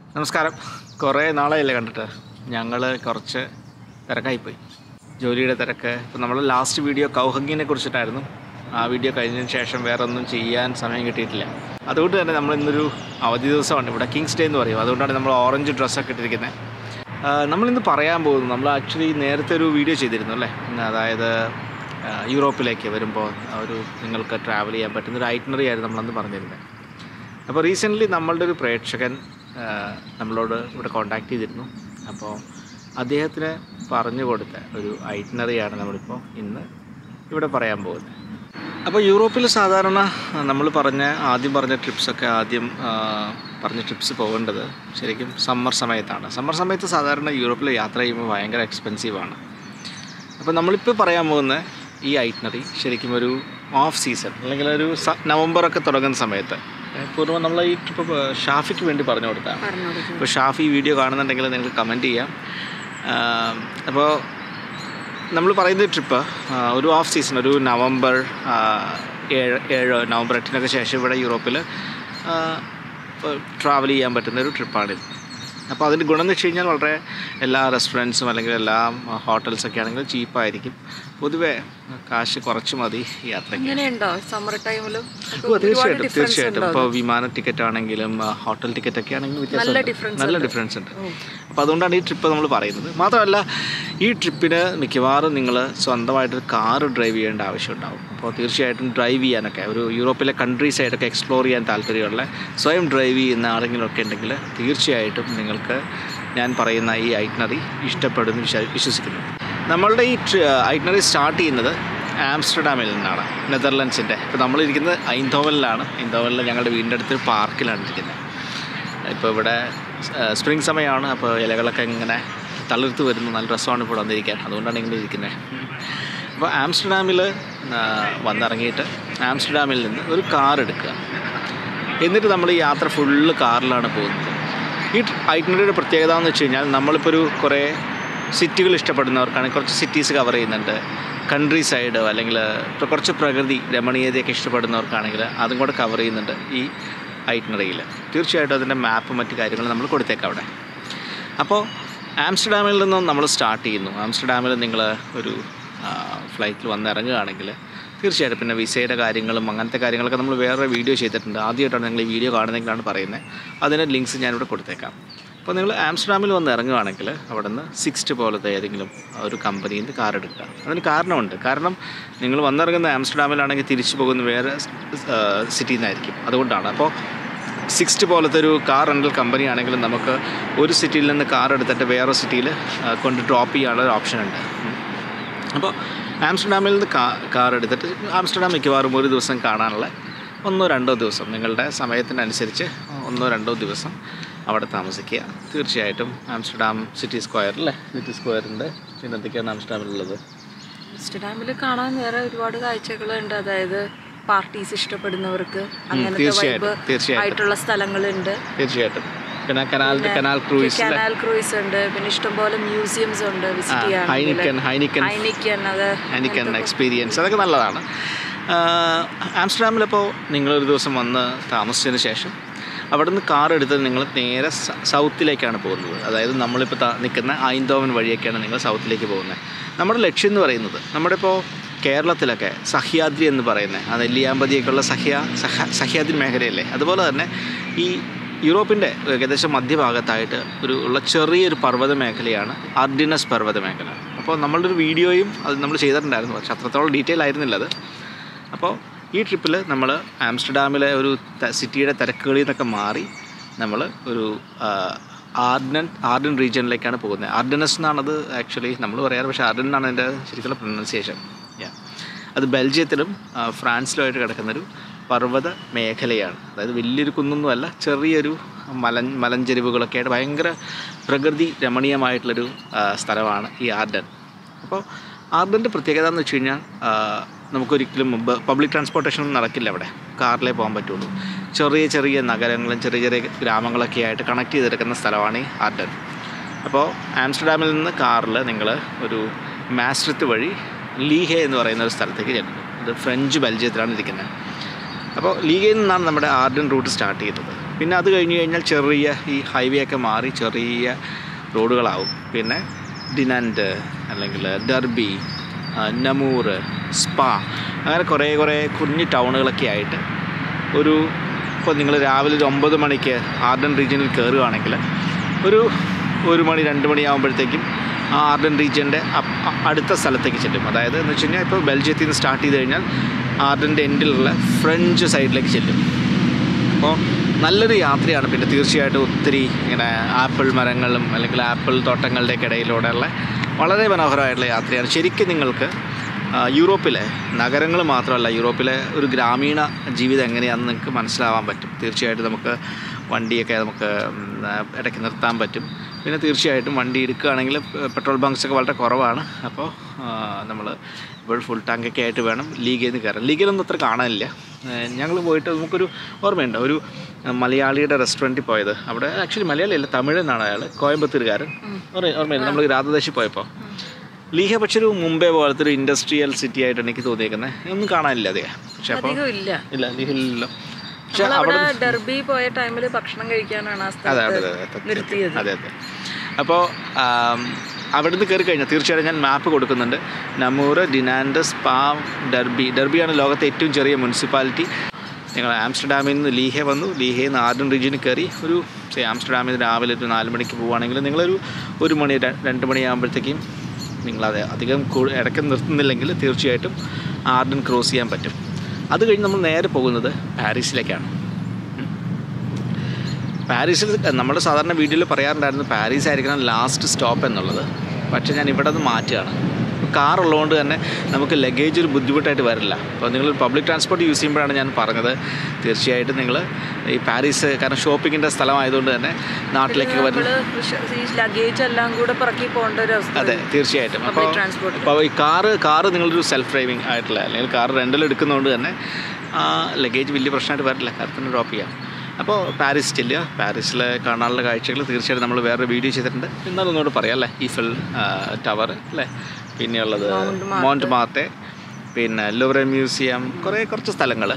നമസ്കാരം കുറേ നാളെയല്ലേ കണ്ടിട്ട് ഞങ്ങൾ കുറച്ച് തിരക്കായിപ്പോയി ജോലിയുടെ തിരക്ക് ഇപ്പം നമ്മൾ ലാസ്റ്റ് വീഡിയോ കൗഹങ്ങിനെ കുറിച്ചിട്ടായിരുന്നു ആ വീഡിയോ കഴിഞ്ഞതിന് ശേഷം വേറെ ഒന്നും ചെയ്യാൻ സമയം കിട്ടിയിട്ടില്ല അതുകൊണ്ട് തന്നെ നമ്മൾ ഇന്നൊരു അവധി ദിവസമാണ് ഇവിടെ കിങ്സ് ഡേ എന്ന് പറയും അതുകൊണ്ടാണ് നമ്മൾ ഓറഞ്ച് ഡ്രസ്സൊക്കെ ഇട്ടിരിക്കുന്നത് ആ, നമ്മളിന്ന് പറയാൻ പോകുന്നു നമ്മൾ ആക്ച്വലി നേരത്തെ ഒരു വീഡിയോ ചെയ്തിരുന്നു അല്ലേ അതായത് ആ, യൂറോപ്പിലേക്ക് വരുമ്പോൾ ഒരു നിങ്ങൾക്ക് ട്രാവൽ ചെയ്യാൻ പറ്റുന്ന ഒരു ഐറ്റിനറി ആയിരുന്നു നമ്മളന്ന് പറഞ്ഞിരുന്നത് അപ്പോൾ റീസെൻ്റ്ലി നമ്മളുടെ ഒരു പ്രേക്ഷകൻ ആ, നമ്മളോട് ഇവിടെ കോണ്ടാക്ട് ചെയ്തിരുന്നു അപ്പോൾ അദ്ദേഹത്തിന് പറഞ്ഞു കൊടുത്ത ഒരു ഐറ്റിനറിയാണ് നമ്മളിപ്പോൾ ഇന്ന് ഇവിടെ പറയാൻ പോകുന്നത് അപ്പോൾ യൂറോപ്പിൽ സാധാരണ നമ്മൾ പറഞ്ഞ ആദ്യം പറഞ്ഞ ട്രിപ്സൊക്കെ ആദ്യം ആ, പറഞ്ഞ ട്രിപ്സ് പോകേണ്ടത് ശരിക്കും സമ്മർ സമയത്താണ് സമ്മർ സമയത്ത് സാധാരണ യൂറോപ്പിൽ യാത്ര ചെയ്യുമ്പോൾ ഭയങ്കര എക്സ്പെൻസീവാണ് അപ്പോൾ നമ്മളിപ്പോൾ പറയാൻ പോകുന്ന ഈ ഐറ്റിനറി ശരിക്കും ഒരു ഓഫ് സീസൺ അല്ലെങ്കിൽ ഒരു സ നവംബറൊക്കെ തുടങ്ങുന്ന സമയത്ത് ഏ, പൂർവ്വം നമ്മൾ ഈ ട്രിപ്പ് ഷാഫിക്ക് വേണ്ടി പറഞ്ഞു കൊടുത്താണ് അപ്പോൾ ഷാഫി ഈ വീഡിയോ കാണുന്നുണ്ടെങ്കിൽ നിങ്ങൾക്ക് കമൻറ്റ് ചെയ്യാം അപ്പോൾ നമ്മൾ പറയുന്ന ട്രിപ്പ് ഒരു ഓഫ് സീസൺ ഒരു നവംബർ ആ, ഏഴ് ഏഴ് നവംബർ എട്ടിനൊക്കെ ശേഷം ഇവിടെ യൂറോപ്പിൽ ട്രാവൽ ചെയ്യാൻ പറ്റുന്ന ഒരു ട്രിപ്പാണിത് അപ്പോൾ അതിൻ്റെ ഗുണം എന്ന് വെച്ച് കഴിഞ്ഞാൽ വളരെ എല്ലാ റെസ്റ്റോറൻറ്റ്സും അല്ലെങ്കിൽ എല്ലാ ഹോട്ടൽസൊക്കെ ആണെങ്കിലും ചീപ്പായിരിക്കും പൊതുവേ കാശ് കുറച്ച് മതി യാത്രയ്ക്ക് ഇങ്ങനെയുണ്ടോ സമ്മർ ടൈമിലും ഓ, തീർച്ചയായിട്ടും തീർച്ചയായിട്ടും ഇപ്പോൾ വിമാന ടിക്കറ്റ് ആണെങ്കിലും ആ, ഹോട്ടൽ ടിക്കറ്റ് ഒക്കെ ആണെങ്കിലും വ്യത്യാസമുണ്ട്. difference നല്ല ഡിഫറൻസ് ഉണ്ട് അപ്പോൾ അതുകൊണ്ടാണ് ഈ ട്രിപ്പ് നമ്മൾ പറയുന്നത് മാത്രമല്ല ഈ ട്രിപ്പിന് മിക്കവാറും നിങ്ങൾ സ്വന്തമായിട്ടൊരു കാറ് ഡ്രൈവ് ചെയ്യേണ്ട ആവശ്യമുണ്ടാവും അപ്പോൾ തീർച്ചയായിട്ടും ഡ്രൈവ് ചെയ്യാനൊക്കെ ഒരു യൂറോപ്പിലെ കൺട്രീസ് ആയിട്ടൊക്കെ എക്സ്പ്ലോർ ചെയ്യാൻ താല്പര്യമുള്ള സ്വയം ഡ്രൈവ് ചെയ്യുന്ന ആരെങ്കിലും ഒക്കെ ഉണ്ടെങ്കിൽ തീർച്ചയായിട്ടും നിങ്ങൾക്ക് ഞാൻ പറയുന്ന ഈ ഐറ്റിനറി ഇഷ്ടപ്പെടുന്നു വിശ്വ വിശ്വസിക്കുന്നു നമ്മളുടെ ഈ ഐറ്റിനറി സ്റ്റാർട്ട് ചെയ്യുന്നത് ആംസ്റ്റർഡാമിൽ നിന്നാണ് നെതർലൻഡ്സിൻ്റെ ഇപ്പോൾ നമ്മളിരിക്കുന്നത് ഐന്തോവലിലാണ് ഐന്തോവലിൽ ഞങ്ങളുടെ വീടിൻ്റെ അടുത്തൊരു പാർക്കിലാണ് ഇരിക്കുന്നത് ഇപ്പോൾ ഇവിടെ സ്പ്രിങ് സമയമാണ് അപ്പോൾ ഇലകളൊക്കെ ഇങ്ങനെ തളിർത്ത് വരുന്നു നല്ല രസമാണ് ഇപ്പോൾ വന്നിരിക്കാൻ അതുകൊണ്ടാണ് ഇങ്ങനെ ഇരിക്കുന്നത് അപ്പോൾ ആംസ്റ്റർഡാമിൽ വന്നിറങ്ങിയിട്ട് ആംസ്റ്റർഡാമിൽ നിന്ന് ഒരു കാർ എടുക്കുക എന്നിട്ട് നമ്മൾ ഈ യാത്ര ഫുള്ള് കാറിലാണ് പോകുന്നത് ഈ ഐറ്റിനറിയുടെ പ്രത്യേകത എന്ന് വെച്ച് കഴിഞ്ഞാൽ നമ്മളിപ്പോൾ ഒരു കുറേ സിറ്റികൾ ഇഷ്ടപ്പെടുന്നവർക്കാണെങ്കിൽ കുറച്ച് സിറ്റീസ് കവർ ചെയ്യുന്നുണ്ട് കൺട്രി സൈഡ് അല്ലെങ്കിൽ ഇപ്പോൾ കുറച്ച് പ്രകൃതി രമണീയതയൊക്കെ ഇഷ്ടപ്പെടുന്നവർക്കാണെങ്കിൽ അതും കൂടെ കവർ ചെയ്യുന്നുണ്ട് ഈ ഐറ്റിനറിയിൽ തീർച്ചയായിട്ടും അതിൻ്റെ മാപ്പ് മറ്റു കാര്യങ്ങൾ നമ്മൾ കൊടുത്തേക്കാം അവിടെ അപ്പോൾ ആംസ്റ്റർഡാമിൽ നിന്നും നമ്മൾ സ്റ്റാർട്ട് ചെയ്യുന്നു ആംസ്റ്റർഡാമിൽ നിങ്ങൾ ഒരു ഫ്ലൈറ്റിൽ വന്ന് ഇറങ്ങുകയാണെങ്കിൽ തീർച്ചയായിട്ടും പിന്നെ വിസയുടെ കാര്യങ്ങളും അങ്ങനത്തെ കാര്യങ്ങളൊക്കെ നമ്മൾ വേറെ വീഡിയോ ചെയ്തിട്ടുണ്ട് ആദ്യമായിട്ടാണ് നിങ്ങൾ ഈ വീഡിയോ കാണുന്നതെങ്കിലാണ് പറയുന്നത് അതിൻ്റെ ലിങ്ക്സ് ഞാനിവിടെ കൊടുത്തേക്കാം അപ്പോൾ നിങ്ങൾ ആംസ്റ്റർഡാമിൽ വന്ന് ഇറങ്ങുകയാണെങ്കിൽ അവിടെ നിന്ന് സിക്സ്റ്റ് പോലത്തെ ഏതെങ്കിലും ഒരു കമ്പനിയിൽ നിന്ന് കാർ എടുക്കുക അതിന് കാരണമുണ്ട് കാരണം നിങ്ങൾ വന്നിറങ്ങുന്ന ആംസ്റ്റർഡാമിലാണെങ്കിൽ തിരിച്ചു പോകുന്ന വേറെ സിറ്റിയിൽ നിന്നായിരിക്കും അതുകൊണ്ടാണ് അപ്പോൾ സിക്സ്റ്റ് പോലത്തെ ഒരു കാർ റെൻ്റൽ കമ്പനി ആണെങ്കിൽ നമുക്ക് ഒരു സിറ്റിയിൽ നിന്ന് കാർ എടുത്തിട്ട് വേറെ സിറ്റിയിൽ കൊണ്ട് ഡ്രോപ്പ് ചെയ്യാനുള്ള ഒരു ഓപ്ഷൻ ഉണ്ട് ഉം. അപ്പോൾ ആംസ്റ്റർഡാമിൽ നിന്ന് കാ കാർ എടുത്തിട്ട് ആംസ്റ്റർഡാം മിക്കവാറും ഒരു ദിവസം കാണാനുള്ള ഒന്നോ രണ്ടോ ദിവസം നിങ്ങളുടെ സമയത്തിനനുസരിച്ച് ഒന്നോ രണ്ടോ ദിവസം അവിടെ താമസിക്കുക തീർച്ചയായിട്ടും ആംസ്റ്റർഡാം സിറ്റി സ്ക്വയർ അല്ലേ സിറ്റി സ്ക്വയറിൻ്റെ പിന്നെ എന്തൊക്കെയാണ് ആംസ്റ്റർഡാമിലുള്ളത് ആംസ്റ്റർഡാമിൽ കാണാൻ വേറെ ഒരുപാട് കാഴ്ചകളുണ്ട് അതായത് പാർട്ടീസ് ഇഷ്ടപ്പെടുന്നവർക്ക് അങ്ങനത്തെ തീർച്ചയായിട്ടും, വൈബ് തീർച്ചയായിട്ടും. ആയിട്ടുള്ള സ്ഥലങ്ങളുണ്ട് തീർച്ചയായിട്ടും പിന്നെ canal canal cruise canal cruise ഉണ്ട് പിന്നെ ഇഷ്ടംപോലെ മ്യൂസിയംസ് ഉണ്ട് വിസിറ്റ് ചെയ്യാൻ ഹൈനിക്കൻ ഹൈനിക്കൻ ഹൈനിക്കൻ അത് എനിക്കൻ എക്സ്പീരിയൻസ് അതൊക്കെ നല്ലതാണ് ആഹ് ആംസ്റ്റർഡാമിലിപ്പോൾ നിങ്ങളൊരു ദിവസം വന്ന് താമസിച്ചതിന് ശേഷം അവിടുന്ന് കാർ എടുത്ത് നിങ്ങൾ നേരെ സ- സൗത്തിലേക്കാണ് പോകുന്നത് അതായത് നമ്മളിപ്പോൾ ത- നിൽക്കുന്ന ഐന്തോവൻ വഴിയൊക്കെയാണ് നിങ്ങൾ സൗത്തിലേക്ക് പോകുന്നത് നമ്മുടെ ലക്ഷ്യം എന്ന് പറയുന്നത് നമ്മുടെ ഇപ്പോൾ കേരളത്തിലൊക്കെ സഹ്യാദ്രി എന്ന് പറയുന്നത് ആ നെല്ലിയാമ്പതിയൊക്കെയുള്ള സഹ്യ സഹ സഹ്യാദ്രി മേഖലയല്ലേ അതുപോലെ തന്നെ ഈ യൂറോപ്പിൻ്റെ ഏകദേശം മധ്യഭാഗത്തായിട്ട് ഒരു ഉള്ള ചെറിയൊരു പർവ്വത മേഖലയാണ് അർഡിനസ് പർവ്വത മേഖല അപ്പോൾ നമ്മളുടെ ഒരു വീഡിയോയും അത് നമ്മൾ ചെയ്തിട്ടുണ്ടായിരുന്നു പക്ഷെ അത്രത്തോളം ഡീറ്റെയിൽ ആയിരുന്നില്ല അത് അപ്പോൾ ഈ ട്രിപ്പിൽ നമ്മൾ ആംസ്റ്റർഡാമിലെ ഒരു ത- സിറ്റിയുടെ തിരക്കുകളിൽ നിന്നൊക്കെ മാറി നമ്മൾ ഒരു ആർഡൻ ആർഡൻ റീജിയനിലേക്കാണ് പോകുന്നത് ആർഡനസ് എന്നാണത് ആക്ച്വലി നമ്മൾ പറയാറ് പക്ഷേ ആർഡൻ എന്നാണ് അതിൻ്റെ ശരിക്കുള്ള പ്രൊനൗൺസിയേഷൻ യാ അത് ബെൽജിയത്തിലും ആ, ഫ്രാൻസിലുമായിട്ട് കിടക്കുന്നൊരു പർവ്വത മേഖലയാണ് അതായത് വലിയൊരു കുന്നൊന്നുമല്ല ചെറിയൊരു മലൻ മലഞ്ചെരിവുകളൊക്കെ ആയിട്ട് ഭയങ്കര പ്രകൃതി രമണീയമായിട്ടുള്ളൊരു ആ, സ്ഥലമാണ് ഈ ആർഡൻ അപ്പോൾ ആർഡൻ്റെ പ്രത്യേകത എന്ന് വെച്ച് കഴിഞ്ഞാൽ ആ, നമുക്കൊരിക്കലും മുമ്പ് പബ്ലിക് ട്രാൻസ്പോർട്ടേഷൻ ഒന്നും നടക്കില്ല അവിടെ കാറിലേ പോകാൻ പറ്റുള്ളൂ ചെറിയ ചെറിയ നഗരങ്ങളും ചെറിയ ചെറിയ ഗ്രാമങ്ങളൊക്കെ ആയിട്ട് കണക്ട് ചെയ്തെടുക്കുന്ന സ്ഥലമാണ് ഈ ആർഡൻ അപ്പോൾ ആംസ്റ്റർഡാമിൽ നിന്ന് കാറിൽ നിങ്ങൾ ഒരു മാസ്ട്രിത്ത് വഴി ലീഹെ എന്ന് പറയുന്ന ഒരു സ്ഥലത്തേക്ക് ചെല്ലുന്നു ഇത് ഫ്രഞ്ച് ബെൽജിയത്തിലാണ് ഇരിക്കുന്നത് അപ്പോൾ ലീഗയിൽ നിന്നാണ് നമ്മുടെ ആർഡൻ റൂട്ട് സ്റ്റാർട്ട് ചെയ്യുന്നത് പിന്നെ അത് കഴിഞ്ഞ് കഴിഞ്ഞാൽ ചെറിയ ഈ ഹൈവേ ഒക്കെ മാറി ചെറിയ റോഡുകളാവും പിന്നെ ഡിനൻഡ് അല്ലെങ്കിൽ ഡർബി ആ, നമൂർ സ്പാ അങ്ങനെ കുറേ കുറേ കുഞ്ഞു ടൗണുകളൊക്കെ ആയിട്ട് ഒരു ഇപ്പോൾ നിങ്ങൾ രാവിലെ ഒരു ഒമ്പത് മണിക്ക് ആർഡൻ റീജിയനിൽ കയറുകയാണെങ്കിൽ ഒരു ഒരു മണി രണ്ട് മണിയാകുമ്പോഴത്തേക്കും ആ ആർഡൻ റീജിയൻ്റെ അടുത്ത സ്ഥലത്തേക്ക് ചെല്ലും അതായത് എന്ന് വെച്ച് കഴിഞ്ഞാൽ ഇപ്പോൾ ബെൽജിയത്തിൽ നിന്ന് സ്റ്റാർട്ട് ചെയ്ത് കഴിഞ്ഞാൽ ആർഡൻ്റെ എൻഡിലുള്ള ഫ്രഞ്ച് സൈഡിലേക്ക് ചെല്ലും അപ്പോൾ നല്ലൊരു യാത്രയാണ് പിന്നെ തീർച്ചയായിട്ടും ഒത്തിരി ഇങ്ങനെ ആപ്പിൾ മരങ്ങളും അല്ലെങ്കിൽ ആപ്പിൾ തോട്ടങ്ങളുടെയൊക്കെ ഇടയിലൂടെയുള്ള വളരെ മനോഹരമായിട്ടുള്ള യാത്രയാണ് ശരിക്കും നിങ്ങൾക്ക് ആ, യൂറോപ്പിലെ നഗരങ്ങൾ മാത്രമല്ല യൂറോപ്പിലെ ഒരു ഗ്രാമീണ ജീവിതം എങ്ങനെയാണെന്ന് നിങ്ങൾക്ക് മനസ്സിലാവാൻ പറ്റും തീർച്ചയായിട്ടും നമുക്ക് വണ്ടിയൊക്കെ നമുക്ക് ഉം, ആ, ഇടയ്ക്ക് നിർത്താൻ പറ്റും പിന്നെ തീർച്ചയായിട്ടും വണ്ടി എടുക്കുകയാണെങ്കിൽ പെട്രോൾ ബങ്ക്സ് ഒക്കെ വളരെ കുറവാണ് അപ്പോൾ നമ്മൾ ഇപ്പോൾ ഫുൾ ടാങ്കൊക്കെ ആയിട്ട് വേണം ലീഗിൽ നിന്ന് കയറാൻ ലീഗിലൊന്നും അത്ര കാണാനില്ല ഞങ്ങൾ പോയിട്ട് നമുക്കൊരു ഓർമ്മയുണ്ട് ഒരു ആ, മലയാളിയുടെ റെസ്റ്റോറൻറ്റിൽ പോയത് അവിടെ ആക്ച്വലി മലയാളിയല്ല തമിഴനാണ് അയാൾ കോയമ്പത്തൂരുകാരൻ ഓർമ്മ ഓർമ്മയില്ല നമ്മൾ രാധദേശി പോയപ്പോൾ ലീഹ പക്ഷെ ഒരു മുംബൈ പോലത്തെ ഒരു ഇൻഡസ്ട്രിയൽ സിറ്റി ആയിട്ട് എനിക്ക് തോന്നിയേക്കുന്നത് ഒന്നും കാണാനില്ല അതേ പക്ഷെ അപ്പോൾ അധികം ഇല്ല ഇല്ല ലീഹില്ലല്ലോ പക്ഷെ അവിടെ നമ്മളവിടെ ഡെർബി പോയ ടൈമിൽ ഭക്ഷണം കഴിക്കാനാണ് ആ അതെ അതെ സ്ഥലത്ത് അതെ സത്യം. നിർത്തിയത് അതെ അതെ അപ്പോൾ അവിടുന്ന് കയറി കഴിഞ്ഞാൽ തീർച്ചയായിട്ടും ഞാൻ മാപ്പ് കൊടുക്കുന്നുണ്ട് നമൂർ ഡിനാൻഡ് സ്പാ ഡർബി ഡർബിയാണ് ലോകത്തെ ഏറ്റവും ചെറിയ മുനിസിപ്പാലിറ്റി നിങ്ങൾ ആംസ്റ്റർഡാമിൽ നിന്ന് ലീഹെ വന്നു ലീഹയിൽ നിന്ന് ആർഡൻ റീജിയനിൽ കയറി ഒരു say ആംസ്റ്റർഡാമിൽ നിന്ന് രാവിലെ ഒരു നാല് മണിക്ക് പോവുകയാണെങ്കിൽ നിങ്ങളൊരു ഒരു മണി ര- രണ്ട് മണിയാകുമ്പോഴത്തേക്കും നിങ്ങളത് അധികം കൂ- ഇടയ്ക്ക് നിർത്തുന്നില്ലെങ്കിൽ തീർച്ചയായിട്ടും ആർഡൻ ക്രോസ് ചെയ്യാൻ പറ്റും അത് കഴിഞ്ഞ് നമ്മൾ നേരെ പോകുന്നത് പാരീസിലേക്കാണ് പാരീസിൽ നമ്മൾ സാധാരണ വീഡിയോയിൽ പറയാറുണ്ടായിരുന്നു പാരീസ് ആയിരിക്കണം ലാസ്റ്റ് സ്റ്റോപ്പ് എന്നുള്ളത് പക്ഷേ ഞാൻ ഇവിടെ നിന്ന് മാറ്റുകയാണ് കാർ ഉള്ളതുകൊണ്ട് തന്നെ നമുക്ക് ലഗേജ് ഒരു ബുദ്ധിമുട്ടായിട്ട് വരില്ല അപ്പോൾ നിങ്ങൾ പബ്ലിക് ട്രാൻസ്പോർട്ട് യൂസ് ചെയ്യുമ്പോഴാണ് ഞാൻ പറഞ്ഞത് തീർച്ചയായിട്ടും നിങ്ങൾ ഈ പാരീസ് കാരണം ഷോപ്പിങ്ങിൻ്റെ സ്ഥലമായതുകൊണ്ട് തന്നെ നാട്ടിലേക്ക് വരുന്ന നമ്മള് ഈ ലഗേജ് എല്ലാം കൂടെ പറക്കി പോകേണ്ട ഒരു അവസ്ഥ അതെ തീർച്ചയായിട്ടും അപ്പോൾ പബ്ലിക് ട്രാൻസ്പോർട്ട് അപ്പോൾ ഈ കാറ് കാറ് നിങ്ങളൊരു സെൽഫ് ഡ്രൈവിംഗ് ആയിട്ടുള്ള അല്ലെങ്കിൽ കാർ റെൻ്റൽ എടുക്കുന്നതുകൊണ്ട് തന്നെ ആ ലഗേജ് വലിയ പ്രശ്നമായിട്ട് വരില്ല കാരത്തിന് ഡ്രോപ്പ് ചെയ്യാം അപ്പോൾ പാരീസ് ചെല്ലുക പാരീസിലെ കാണാനുള്ള കാഴ്ചകൾ തീർച്ചയായിട്ടും നമ്മൾ വേറെ വീഡിയോ ചെയ്തിട്ടുണ്ട് എന്നാലും ഒന്നുകൂടെ പറയാം അല്ലേ ഈഫൽ ടവർ അല്ലേ പിന്നെയുള്ളത് മോണ്ട് മാത്തെ പിന്നെ ലുവറെ മ്യൂസിയം കുറേ കുറച്ച് സ്ഥലങ്ങൾ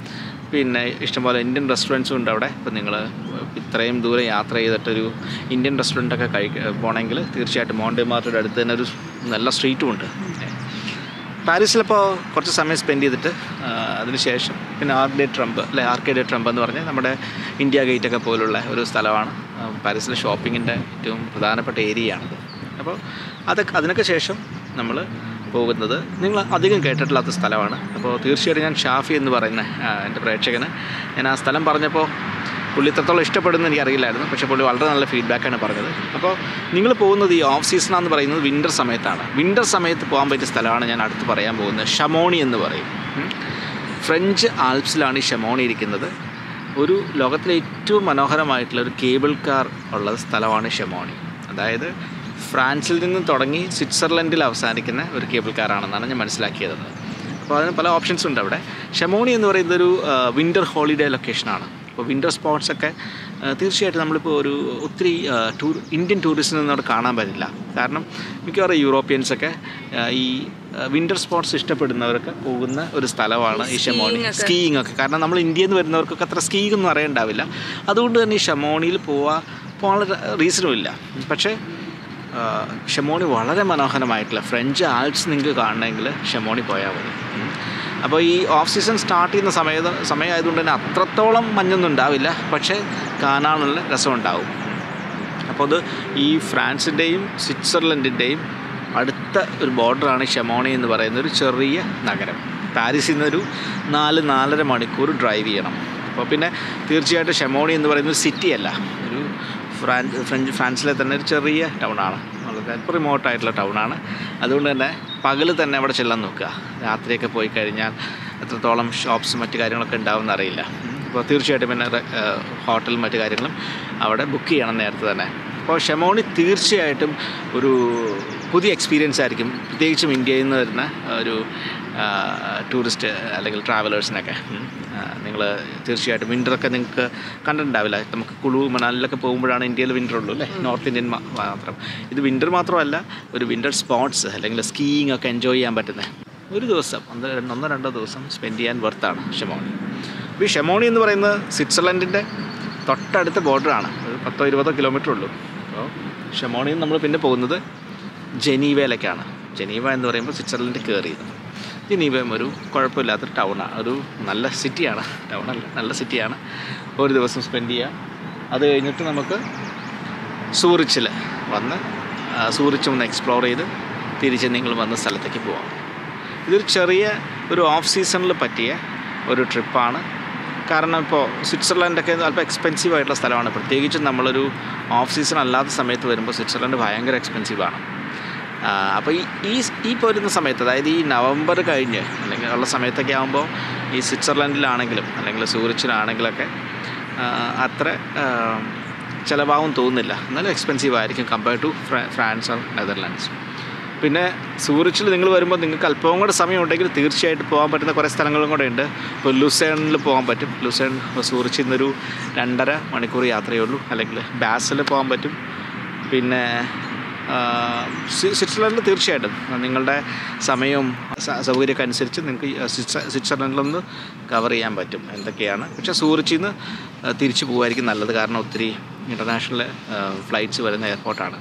പിന്നെ ഇഷ്ടംപോലെ ഇന്ത്യൻ റെസ്റ്റോറൻറ്റ്സും ഉണ്ട് അവിടെ ഇപ്പോൾ നിങ്ങൾ ഇത്രയും ദൂരം യാത്ര ചെയ്തിട്ടൊരു ഇന്ത്യൻ റെസ്റ്റോറൻറ്റൊക്കെ കഴിക്ക പോകണമെങ്കിൽ തീർച്ചയായിട്ടും മോണ്ടെ മാർട്ടിൻ്റെ അടുത്ത് തന്നെ ഒരു നല്ല സ്ട്രീറ്റും ഉണ്ട് ഏ. പാരീസിലിപ്പോൾ കുറച്ച് സമയം സ്പെൻഡ് ചെയ്തിട്ട് ആ, അതിനുശേഷം പിന്നെ ആർഡേ ട്രംപ് അല്ലെ ആർക്കേഡേ ട്രംപ് എന്ന് പറഞ്ഞാൽ നമ്മുടെ ഇന്ത്യ ഗേറ്റ് ഒക്കെ പോലുള്ള ഒരു സ്ഥലമാണ് ആ, പാരീസിലെ ഷോപ്പിങ്ങിൻ്റെ ഏറ്റവും പ്രധാനപ്പെട്ട ഏരിയയാണത് അപ്പോൾ അതൊക്കെ അതിനൊക്കെ ശേഷം നമ്മൾ പോകുന്നത് നിങ്ങൾ അധികം കേട്ടിട്ടില്ലാത്ത സ്ഥലമാണ് അപ്പോൾ തീർച്ചയായിട്ടും ഞാൻ ഷാഫി എന്ന് പറയുന്ന ആ, എൻ്റെ പ്രേക്ഷകന് ഞാൻ ആ സ്ഥലം പറഞ്ഞപ്പോൾ പുള്ളി ഇത്രത്തോളം ഇഷ്ടപ്പെടുന്നു എനിക്കറിയില്ലായിരുന്നു പക്ഷേ പുള്ളി വളരെ നല്ല ഫീഡ്ബാക്കാണ് പറഞ്ഞത് അപ്പോൾ നിങ്ങൾ പോകുന്നത് ഈ ഓഫ് സീസണാന്ന് പറയുന്നത് വിൻ്റർ സമയത്താണ് വിൻ്റർ സമയത്ത് പോകാൻ പറ്റിയ സ്ഥലമാണ് ഞാൻ അടുത്ത് പറയാൻ പോകുന്നത് ഷമോണി എന്ന് പറയും ഉം. ഫ്രഞ്ച് ആൽപ്സിലാണ് ഈ ഷമോണി ഇരിക്കുന്നത് ഒരു ലോകത്തിലെ ഏറ്റവും മനോഹരമായിട്ടുള്ള ഒരു കേബിൾ കാർ ഉള്ള സ്ഥലമാണ് ഷമോണി അതായത് ഫ്രാൻസിൽ നിന്ന് തുടങ്ങി സ്വിറ്റ്സർലൻഡിൽ അവസാനിക്കുന്ന ഒരു കേബിൾ കാറാണെന്നാണ് ഞാൻ മനസ്സിലാക്കിയത് അപ്പോൾ അതിന് പല ഓപ്ഷൻസ് ഉണ്ട് അവിടെ ഷമോണി എന്ന് പറയുന്നത് ഒരു വിൻ്റർ ഹോളിഡേ ലൊക്കേഷനാണ് അപ്പോൾ വിൻ്റർ സ്പോട്ട്സ് ഒക്കെ ആ, തീർച്ചയായിട്ടും നമ്മളിപ്പോൾ ഒരു ഒത്തിരി ആ, ടൂർ ഇന്ത്യൻ ടൂറിസ്റ്റിനൊന്നും അവിടെ കാണാൻ പറ്റില്ല കാരണം മിക്കവാറും യൂറോപ്യൻസൊക്കെ ആ, ഈ വിൻ്റർ സ്പോട്ട്സ് ഇഷ്ടപ്പെടുന്നവരൊക്കെ പോകുന്ന ഒരു സ്ഥലമാണ് ഈ ഷമോണി Skiing ഒക്കെ. സ്കീയിങ് ഒക്കെ കാരണം നമ്മൾ ഇന്ത്യയിൽ നിന്ന് വരുന്നവർക്കൊക്കെ അത്ര സ്കീയിങ് ഒന്നും അറിയണ്ടാവില്ല അതുകൊണ്ട് തന്നെ ഈ ഷമോണിയിൽ പോവാ പോകാനുള്ള റീസണും ഇല്ല പക്ഷേ ആ, ഷമോണി വളരെ മനോഹരമായിട്ടുള്ള ഫ്രഞ്ച് ആൽപ്സ് നിങ്ങൾക്ക് കാണണമെങ്കിൽ ഷമോണി പോയാൽ മതി ഉം. അപ്പോൾ ഈ ഓഫ് സീസൺ സ്റ്റാർട്ട് ചെയ്യുന്ന സമയത്ത് സമയമായതുകൊണ്ട് തന്നെ അത്രത്തോളം മഞ്ഞൊന്നും ഉണ്ടാവില്ല പക്ഷേ കാണാനുള്ള രസം ഉണ്ടാവും അപ്പോൾ അത് ഈ ഫ്രാൻസിൻ്റെയും സ്വിറ്റ്സർലൻഡിൻ്റെയും അടുത്ത ഒരു ബോർഡറാണ് ഷമോണി എന്ന് പറയുന്ന ഒരു ചെറിയ നഗരം പാരീസിൽ നിന്നൊരു നാല് നാലര മണിക്കൂർ ഡ്രൈവ് ചെയ്യണം അപ്പോൾ പിന്നെ തീർച്ചയായിട്ടും ഷമോണി എന്ന് പറയുന്ന ഒരു സിറ്റി അല്ല ഒരു ഫ്രാൻസ് ഫ്രഞ്ച് ഫ്രാൻസിലെ തന്നെ ഒരു ചെറിയ ടൗണാണ് വളരെ അല്പം റിമോട്ടായിട്ടുള്ള ടൗണാണ് അതുകൊണ്ട് തന്നെ പകൽ തന്നെ അവിടെ ചെല്ലാൻ നോക്കുക രാത്രിയൊക്കെ പോയി കഴിഞ്ഞാൽ എത്രത്തോളം ഷോപ്സ് മറ്റു കാര്യങ്ങളൊക്കെ ഉണ്ടാവുമെന്ന് അറിയില്ല അപ്പോൾ തീർച്ചയായിട്ടും പിന്നെ ഹോട്ടലും മറ്റു കാര്യങ്ങളും അവിടെ ബുക്ക് ചെയ്യണം നേരത്തെ തന്നെ അപ്പോൾ ഷെമോണി തീർച്ചയായിട്ടും ഒരു പുതിയ എക്സ്പീരിയൻസ് ആയിരിക്കും പ്രത്യേകിച്ചും ഇന്ത്യയിൽ നിന്ന് വരുന്ന ഒരു ടൂറിസ്റ്റ് അല്ലെങ്കിൽ ട്രാവലേഴ്സിനൊക്കെ നിങ്ങൾ തീർച്ചയായിട്ടും വിൻ്ററൊക്കെ നിങ്ങൾക്ക് കണ്ടിട്ടുണ്ടാവില്ല നമുക്ക് കുളു മണാലിലൊക്കെ പോകുമ്പോഴാണ് ഇന്ത്യയിൽ വിൻ്റർ ഉള്ളൂ അല്ലേ നോർത്ത് ഇന്ത്യൻ മാ- മാത്രം ഇത് വിൻ്റർ മാത്രമല്ല ഒരു വിൻ്റർ സ്പോട്ട്സ് അല്ലെങ്കിൽ സ്കീയിങ് ഒക്കെ എൻജോയ് ചെയ്യാൻ പറ്റുന്നത് ഒരു ദിവസം ഒന്ന് രണ്ട് ഒന്നോ രണ്ടോ ദിവസം സ്പെൻഡ് ചെയ്യാൻ വർത്താണ് ഷെമോണി അപ്പോൾ ഈ ഷെമോണി എന്ന് പറയുന്നത് സ്വിറ്റ്സർലൻഡിൻ്റെ തൊട്ടടുത്ത ബോർഡറാണ് ഒരു പത്തോ ഇരുപതോ കിലോമീറ്റർ ഉള്ളൂ അപ്പോൾ ഷമോണിയിൽ നിന്ന് നമ്മൾ പിന്നെ പോകുന്നത് ജനീവയിലേക്കാണ് ജനീവ എന്ന് പറയുമ്പോൾ സ്വിറ്റ്സർലൻഡ് കയറിയത് ജനീവയും ഒരു കുഴപ്പമില്ലാത്തൊരു ടൗണാണ് ഒരു നല്ല സിറ്റിയാണ് ടൗണല്ല നല്ല സിറ്റിയാണ് ഒരു ദിവസം സ്പെൻഡ് ചെയ്യാം അത് കഴിഞ്ഞിട്ട് നമുക്ക് സൂറിച്ചിൽ വന്ന് ആ, സൂറിച്ച് ഒന്ന് എക്സ്പ്ലോർ ചെയ്ത് തിരിച്ച് നിങ്ങൾ വന്ന സ്ഥലത്തേക്ക് പോവാം ഇതൊരു ചെറിയ ഒരു ഓഫ് സീസണിൽ പറ്റിയ ഒരു ട്രിപ്പാണ് കാരണം ഇപ്പോൾ സ്വിറ്റ്സർലൻഡൊക്കെ അല്പം എക്സ്പെൻസീവ് ആയിട്ടുള്ള സ്ഥലമാണ് പ്രത്യേകിച്ചും നമ്മളൊരു ഓഫ് സീസൺ അല്ലാത്ത സമയത്ത് വരുമ്പോൾ സ്വിറ്റ്സർലൻഡ് ഭയങ്കര എക്സ്പെൻസീവാണ് അപ്പോൾ ഈ ഈ ഈ പോരുന്ന സമയത്ത് അതായത് ഈ നവംബർ കഴിഞ്ഞ് അല്ലെങ്കിൽ ഉള്ള സമയത്തൊക്കെ ആകുമ്പോൾ ഈ സ്വിറ്റ്സർലൻഡിലാണെങ്കിലും അല്ലെങ്കിൽ സൂറിച്ചിലാണെങ്കിലൊക്കെ ആ, അത്ര ആ, ചിലവാകും തോന്നുന്നില്ല എന്നാലും എക്സ്പെൻസീവ് ആയിരിക്കും compared to France or Netherlands പിന്നെ സൂറിച്ചിൽ നിങ്ങൾ വരുമ്പോൾ നിങ്ങൾക്ക് അല്പവും കൂടെ സമയം ഉണ്ടെങ്കിൽ തീർച്ചയായിട്ടും പോകാൻ പറ്റുന്ന കുറേ സ്ഥലങ്ങളും കൂടെ ഉണ്ട് ഇപ്പോൾ ലുസേണിൽ പോകാൻ പറ്റും ലുസേൺ സൂറിച്ചിൽ നിന്നൊരു രണ്ടര മണിക്കൂർ യാത്രയേ ഉള്ളൂ അല്ലെങ്കിൽ ബാസിൽ പോകാൻ പറ്റും പിന്നെ ആ, സ്വി- സ്വിറ്റ്സർലൻഡിൽ തീർച്ചയായിട്ടും നിങ്ങളുടെ സമയവും സ- സൗകര്യമൊക്കെ അനുസരിച്ച് നിങ്ങൾക്ക് ഈ സ്വിറ്റ്സ സ്വിറ്റ്സർലൻഡിലൊന്ന് കവർ ചെയ്യാൻ പറ്റും എന്തൊക്കെയാണ് പക്ഷേ സൂറിച്ചിൽ നിന്ന് തിരിച്ചു പോകുമായിരിക്കും നല്ലത് കാരണം ഒത്തിരി ഇൻ്റർനാഷണൽ ഫ്ലൈറ്റ്സ് വരുന്ന എയർപോർട്ടാണ്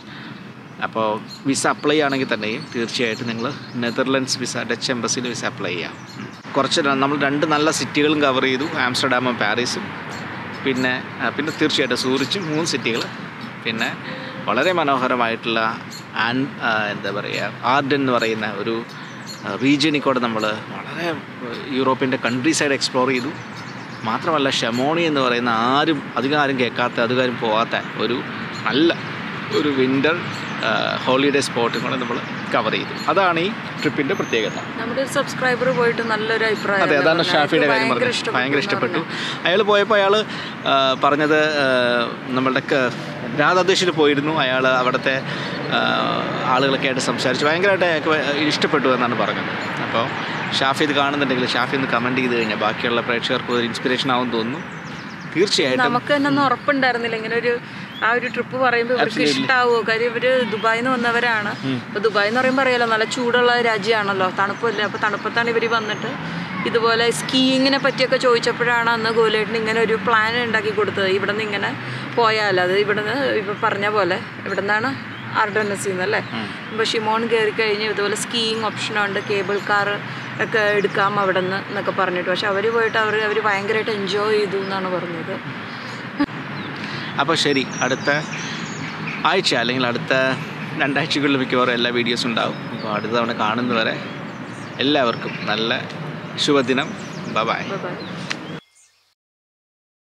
അപ്പോൾ വിസ അപ്ലൈ ആണെങ്കിൽ തന്നെയും തീർച്ചയായിട്ടും നിങ്ങൾ നെതർലൻഡ്സ് വിസ ഡച്ച് എംബസിയിൽ വിസ അപ്ലൈ ചെയ്യാം കുറച്ച് ര- നമ്മൾ രണ്ട് നല്ല സിറ്റികളും കവർ ചെയ്തു ആംസ്റ്റർഡാമും പാരീസും പിന്നെ ആ, പിന്നെ തീർച്ചയായിട്ടും സൂറിച്ചും മൂന്ന് സിറ്റികൾ പിന്നെ വളരെ മനോഹരമായിട്ടുള്ള ആൻ ആ, എന്താ പറയുക ആർഡൻ എന്ന് പറയുന്ന ഒരു റീജിയനിൽ കൂടെ നമ്മൾ വളരെ യൂറോപ്പിൻ്റെ കൺട്രി സൈഡ് എക്സ്പ്ലോർ ചെയ്തു മാത്രമല്ല ഷെമോണി എന്ന് പറയുന്ന ആരും അധികം ആരും കേൾക്കാത്ത അധികം പോകാത്ത ഒരു നല്ല ഒരു വിൻ്റർ ഹോളിഡേ സ്പോട്ടും കൂടെ നമ്മൾ കവർ ചെയ്തു അതാണ് ഈ ട്രിപ്പിൻ്റെ പ്രത്യേകത നമ്മുടെ ഒരു സബ്സ്ക്രൈബർ പോയിട്ട് നല്ലൊരു അഭിപ്രായം അതെ അതാണ് പറഞ്ഞത്. ഷാഫിയുടെ അയാൾക്ക് കാര്യം ഭയങ്കര പറഞ്ഞത് ഇഷ്ടപ്പെട്ടു ഭയങ്കര എന്ന് ഇഷ്ടപ്പെട്ടു പറഞ്ഞു. അയാൾ പോയപ്പോൾ അയാൾ പറഞ്ഞത് ആ, നമ്മളുടെ ക- രാധാദേശിൽ പോയിരുന്നു അയാൾ അവിടുത്തെ ആ, ആളുകളൊക്കെ ആയിട്ട് സംസാരിച്ചു ഭയങ്കരമായിട്ട് അയാൾക്ക് ഭ- ഇഷ്ടപ്പെട്ടു എന്നാണ് പറഞ്ഞത് അപ്പോൾ ഷാഫി ഇത് കാണുന്നുണ്ടെങ്കിൽ ഷാഫി ഒന്ന് കമൻറ്റ് ചെയ്ത് കഴിഞ്ഞാൽ ബാക്കിയുള്ള പ്രേക്ഷകർക്ക് ഒരു ഇൻസ്പിറേഷൻ ആവും തോന്നുന്നു തീർച്ചയായിട്ടും നമുക്ക് തന്നെ ഒന്നും ഉറപ്പുണ്ടായിരുന്നില്ല ഇങ്ങനെ ഒരു ആ ഒരു ട്രിപ്പ് പറയുമ്പോൾ ഇവർക്ക് ഇഷ്ടാവോ കാര്യം ഇവര് ദുബായിൽ നിന്ന് വന്നവരാണ് അപ്പൊ ദുബായ് എന്ന് പറയുമ്പോൾ അറിയാലോ നല്ല ചൂടുള്ള രാജ്യമാണല്ലോ തണുപ്പല്ലേ അപ്പൊ തണുപ്പത്താണ് ഇവർ വന്നിട്ട് ഇതുപോലെ സ്കീയിങ്ങിനെ പറ്റിയൊക്കെ ചോദിച്ചപ്പോഴാണ് അന്ന് ഗോലേട്ടിന് ഇങ്ങനെ ഒരു പ്ലാൻ ഉണ്ടാക്കി കൊടുത്തത് ഇവിടെ നിന്ന് ഇങ്ങനെ പോയാൽ അത് ഇവിടെ നിന്ന് ഇപ്പം പറഞ്ഞ പോലെ ഇവിടെ നിന്നാണ് ആർഡനസിൽ നിന്ന് അല്ലേ അപ്പോൾ ഷിമോൺ കയറി കഴിഞ്ഞ് ഇതുപോലെ സ്കീയിങ് ഓപ്ഷനുണ്ട് കേബിൾ കാർ ഒക്കെ എടുക്കാം അവിടെ നിന്ന് എന്നൊക്കെ പറഞ്ഞിട്ട് പക്ഷെ അവർ പോയിട്ട് അവർ അവർ ഭയങ്കരമായിട്ട് എൻജോയ് ചെയ്തു എന്നാണ് പറഞ്ഞത് അപ്പോൾ ശരി അടുത്ത ആഴ്ച അല്ലെങ്കിൽ അടുത്ത രണ്ടാഴ്ചകളിൽ മിക്കവാറും എല്ലാ വീഡിയോസും ഉണ്ടാവും അപ്പോൾ അടുത്ത തവണ കാണുന്നവരെ എല്ലാവർക്കും നല്ല ശുഭദിനം ബൈ ബൈ